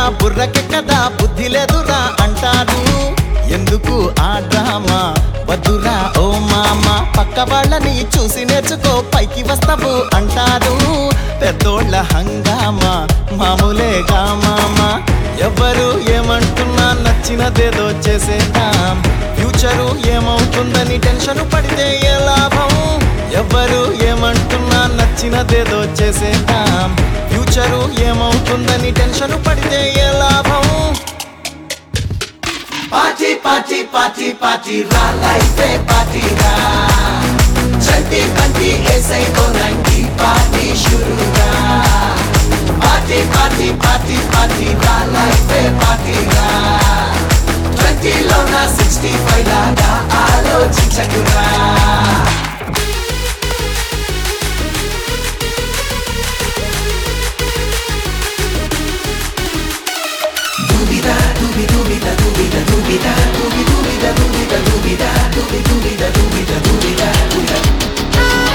బుర్రకెక్కదా బుద్ధి లేదురా అంటారు ఎందుకు ఆ డ్రామా వద్దురా ఓ మామ పక్క వాళ్ళని చూసి నేర్చుకో పైకి వస్తావు అంటారు పెద్దోళ్ళ హంగామా మామూలేగా మామ ఎవరు ఏమంటున్నా నచ్చినదేదో చేసేద్దాం ఫ్యూచరు ఏమవుతుందని టెన్షన్ పడితే ఏ లాభం ఎవరు ఏమంటున్నా నచ్చినదేదో చేసేద్దాం ఫ్యూచరు ఏమవుతుందని టెన్షన్ పడితే ఏ లాభం పార్టీ పార్టీ పార్టీ పార్టీ రా లైఫే పార్టీ రా చంటి బంటి ఏసై తో నైన్టీ పార్టీ షురుగా పార్టీ పార్టీ పార్టీ పార్టీ రా లైఫే పార్టీ రా ట్వంటీలో నా సిక్స్టీ ఫైవ్ లాగా ఆలోచించకురా Dubida, dubi, dubida, dubida, dubida, dubi, dubida, dubida, dubida, dubi, dubida, dubida, dubida, dubida.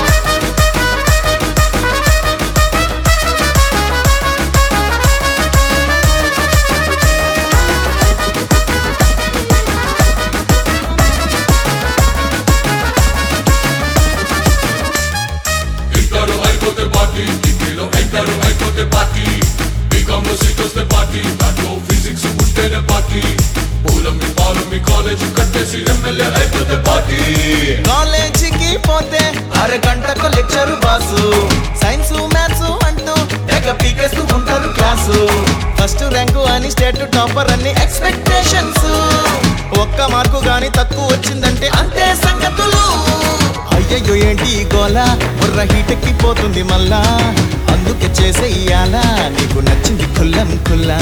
ఇంటారు అయిపోతే పార్టీ డిగ్రీలో ఎంటారు అయిపోతే పార్టీ బీకామ్ లో సీట్ వస్తే పార్టీ దాంట్లో ఫిజిక్స్ ఉంటేనే పార్టీ పూలమ్మి పాలమ్మి కాలేజ్ కట్టేసి ఎమ్మెల్యే అయిపోతే పార్టీ కాలేజీకి పోతే అరగంటకు లెక్చరు బాసు సైన్స్ మ్యాథ్స్ అంటూ తెగ పీకేస్తూ ఉంటారు క్లాసు ఫస్ట్ ర్యాంకు అని స్టేట్ టాపర్ అన్ని ఎక్స్పెక్టేషన్స్ ఒక్క మార్కు గాని తక్కువ వచ్చిందంటే అంతే సంగతులు అయ్యయ్యో ఏంటి ఈ గోల బుర్ర హీటెక్కిపోతుంది మళ్ళా అందుకే చేసేయాలా నీకు నచ్చింది కుల్లం కుల్లా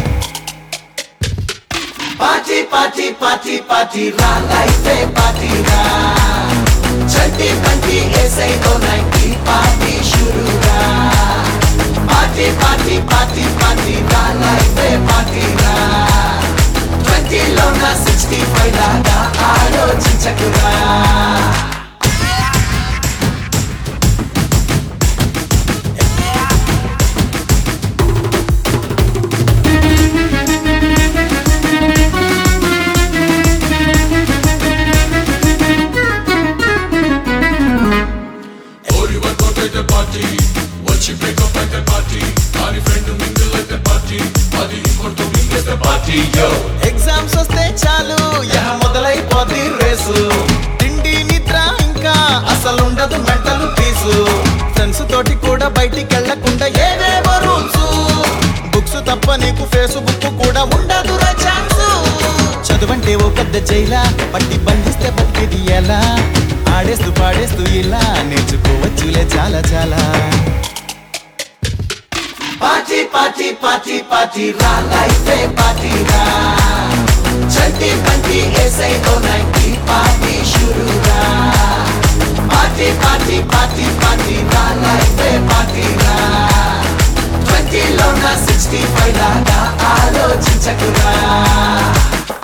పార్టీ పార్టీ పార్టీ పార్టీ రా లైఫే పార్టీ రా చంటి బంటి ఏసై తో నైన్టీ పార్టీ షురుగా పార్టీ పార్టీ పార్టీ పార్టీ రా లైఫే పార్టీ రా ట్వంటీలో నా సిక్స్టీ ఫైవ్ లాగా ఆలోచించకురా ఓరి వర్కౌట్ అయితే పార్టీ వచ్చి బ్రేకప్ అయితే పార్టీ దాని ఫ్రెండ్ మింగిల్ అయితే పార్టీ అది ఇంకొకటి మింగేస్తే పార్టీ యో ఎగ్జామ్స్ వస్తే చాలు యహ మొదలైపోద్ది రేసు తిండి నిద్ర ఇంకా అసలుండదు మెంటల్ పీసు ఫ్రెండ్స్ తోటి కూడా బయటికి వెళ్లకుండా ఏవేవో రూల్స్ బుక్స్ తప్ప నీకు ఫేస్బుక్ కూడా ఉండదు ఛాన్స్ చదువంటే ఓ పెద్ద జైలా పట్టి బంధిస్తే బతికేది ఎలా ఆడేస్తూ పాడేస్తూ ఇలా నేర్చుకోవచ్చులే చాలా చాలా పార్టీ పార్టీ పార్టీ పార్టీ రా లైఫే పార్టీ రా చంటి బంటి ఏసై తో నైన్టీ పార్టీ షురుగా పార్టీ పార్టీ పార్టీ పార్టీ రా లైఫే పార్టీ రా ట్వంటీలో నా సిక్స్టీ ఫైవ్ లాగా ఆలోచించకురా